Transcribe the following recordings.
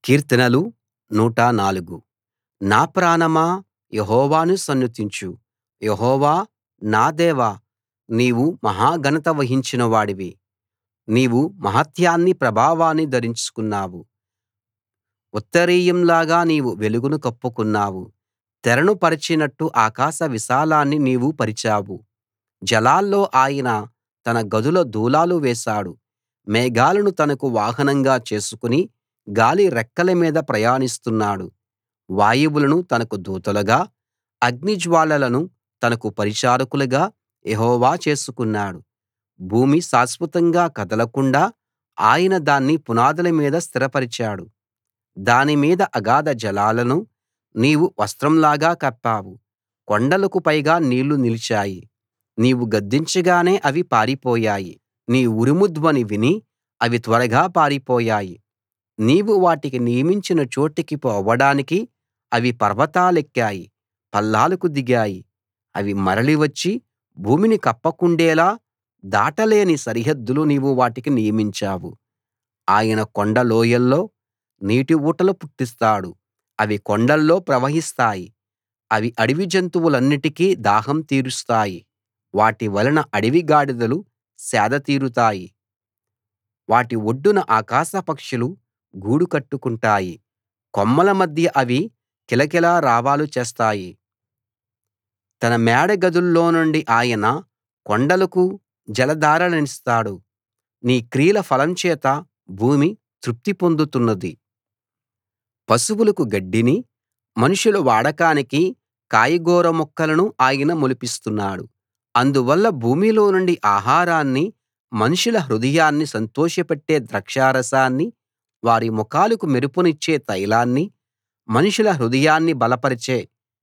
కీర్తనలు 104 నా ప్రాణమా యెహోవాను సన్నుతించు యెహోవా నా దేవా నీవు మహా ఘనత వహించిన వాడివి నీవు మహత్యాన్ని ప్రభావాన్ని ధరించుకున్నావు ఉత్తరీయంలాగా నీవు వెలుగును కప్పుకున్నావు తెరను పరచినట్టు ఆకాశ విశాలాన్ని నీవు పరిచావు జలాల్లో ఆయన తన గదుల దూలాలు వేశాడు మేఘాలను తనకు వాహనంగా చేసుకుని గాలి రెక్కల మీద ప్రయాణిస్తున్నాడు వాయువులను తనకు దూతలుగా అగ్నిజ్వాలలను తనకు పరిచారకులుగా యెహోవా చేసుకున్నాడు భూమి శాశ్వతంగా కదలకుండా ఆయన దాన్ని పునాదుల మీద స్థిరపరిచాడు దాని మీద అగాధ జలాలను నీవు వస్త్రంలాగా కప్పావు కొండలకు పైగా నీళ్లు నిలిచాయి నీవు గద్దించగానే అవి పారిపోయాయి నీ ఉరుము ధ్వని విని అవి త్వరగా పారిపోయాయి నీవు వాటికి నియమించిన చోటికి పోవడానికి అవి పర్వతాలెక్కాయి పల్లాలకు దిగాయి అవి మరలి వచ్చి భూమిని కప్పకుండేలా దాటలేని సరిహద్దులు నీవు వాటికి నియమించావు ఆయన కొండ లోయల్లో నీటి ఊటలు పుట్టిస్తాడు అవి కొండల్లో ప్రవహిస్తాయి అవి అడవి జంతువులన్నిటికీ దాహం తీరుస్తాయి వాటి వలన అడవి గాడిదలు సేద తీరుతాయి వాటి ఒడ్డున ఆకాశ పక్షులు గూడు కట్టుకుంటాయి కొమ్మల మధ్య అవి కిలకిలా రావాలు చేస్తాయి తన మేడ గదుల్లో నుండి ఆయన కొండలకు జలధారలనిస్తాడు నీ క్రియల ఫలం చేత భూమి తృప్తి పొందుతున్నది పశువులకు గడ్డిని మనుషుల వాడకానికి కాయగూర మొక్కలను ఆయన మొలిపిస్తున్నాడు అందువల్ల భూమిలో నుండి ఆహారాన్ని మనుషుల హృదయాన్ని సంతోషపెట్టే ద్రాక్షారసాన్ని వారి ముఖాలకు మెరుపునిచ్చే తైలాన్ని మనుషుల హృదయాన్ని బలపరిచే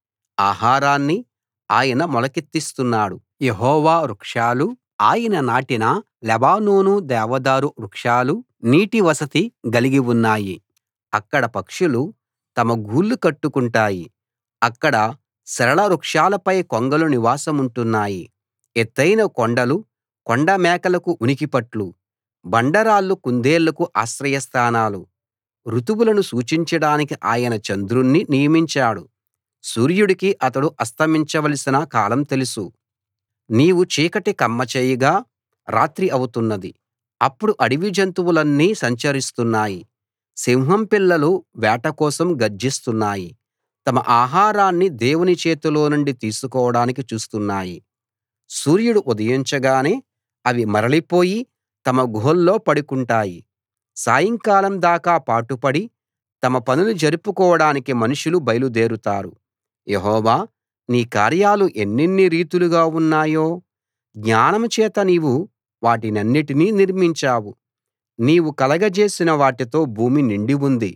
ఆహారాన్ని ఆయన మొలకెత్తిస్తున్నాడు యెహోవా వృక్షాలు ఆయన నాటిన లెబానోను దేవదారు వృక్షాలు నీటి వసతి గలిగి ఉన్నాయి అక్కడ పక్షులు తమ గూళ్ళు కట్టుకుంటాయి అక్కడ సరళ వృక్షాలపై కొంగలు నివాసముంటున్నాయి ఎత్తయిన కొండలు కొండ మేకలకు ఉనికిపట్లు బండరాళ్ళు కుందేళ్లకు ఆశ్రయస్థానాలు ఋతువులను సూచించడానికి ఆయన చంద్రుణ్ణి నియమించాడు సూర్యుడికి అతడు అస్తమించవలసిన కాలం తెలుసు నీవు చీకటి కమ్మచేయగా రాత్రి అవుతున్నది అప్పుడు అడవి జంతువులన్నీ సంచరిస్తున్నాయి సింహం పిల్లలు వేట కోసం గర్జిస్తున్నాయి తమ ఆహారాన్ని దేవుని చేతిలో నుండి తీసుకోవడానికి చూస్తున్నాయి సూర్యుడు ఉదయించగానే అవి మరలిపోయి తమ గుహల్లో పడుకుంటాయి సాయంకాలం దాకా పాటుపడి తమ పనులు జరుపుకోవడానికి మనుషులు బయలుదేరుతారు యెహోవా నీ కార్యాలు ఎన్నెన్ని రీతులుగా ఉన్నాయో జ్ఞానం చేత నీవు వాటినన్నిటినీ నిర్మించావు నీవు కలగజేసిన వాటితో భూమి నిండి ఉంది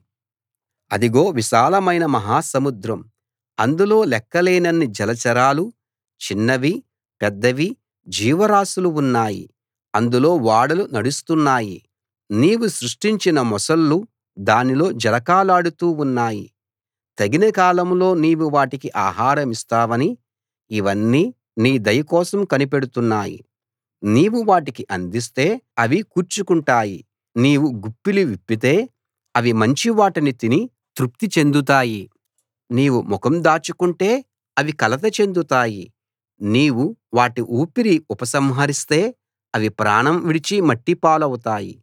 అదిగో విశాలమైన మహాసముద్రం అందులో లెక్కలేనన్ని జలచరాలు చిన్నవి పెద్దవి జీవరాశులు ఉన్నాయి అందులో ఓడలు నడుస్తున్నాయి నీవు సృష్టించిన మొసళ్ళు దానిలో జలకాలాడుతూ ఉన్నాయి తగిన కాలంలో నీవు వాటికి ఆహారమిస్తావని ఇవన్నీ నీ దయ కోసం కనిపెడుతున్నాయి నీవు వాటికి అందిస్తే అవి కూర్చుకుంటాయి నీవు గుప్పిలి విప్పితే అవి మంచి వాటిని తిని తృప్తి చెందుతాయి నీవు ముఖం దాచుకుంటే అవి కలత చెందుతాయి నీవు వాటి ఊపిరి ఉపసంహరిస్తే అవి ప్రాణం విడిచి మట్టిపాలవుతాయి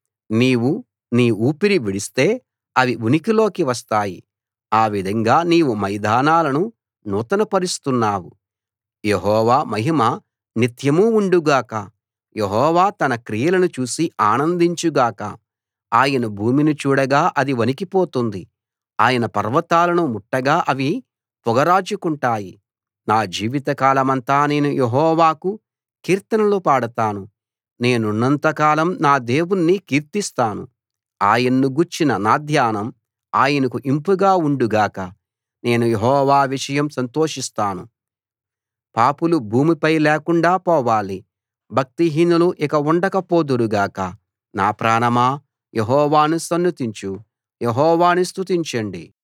నీవు నీ ఊపిరి విడిస్తే అవి ఉనికిలోకి వస్తాయి ఆ విధంగా నీవు మైదానాలను నూతనపరుస్తున్నావు యెహోవా మహిమ నిత్యమూ ఉండుగాక యెహోవా తన క్రియలను చూసి ఆనందించు గాక ఆయన భూమిని చూడగా అది వణికిపోతుంది ఆయన పర్వతాలను ముట్టగా అవి పొగరాజుకుంటాయి నా జీవితకాలమంతా నేను యెహోవాకు కీర్తనలు పాడతాను నేనున్నంత కాలం నా దేవుణ్ణి కీర్తిస్తాను ఆయన్ను గూర్చిన నా ధ్యానం ఆయనకు ఇంపుగా ఉండు గాక నేను యెహోవా విషయం సంతోషిస్తాను పాపులు భూమిపై లేకుండా పోవాలి భక్తిహీనులు ఇక ఉండకపోదురు గాక నా ప్రాణమా యెహోవాను సన్నుతించు యెహోవాను స్తుతించండి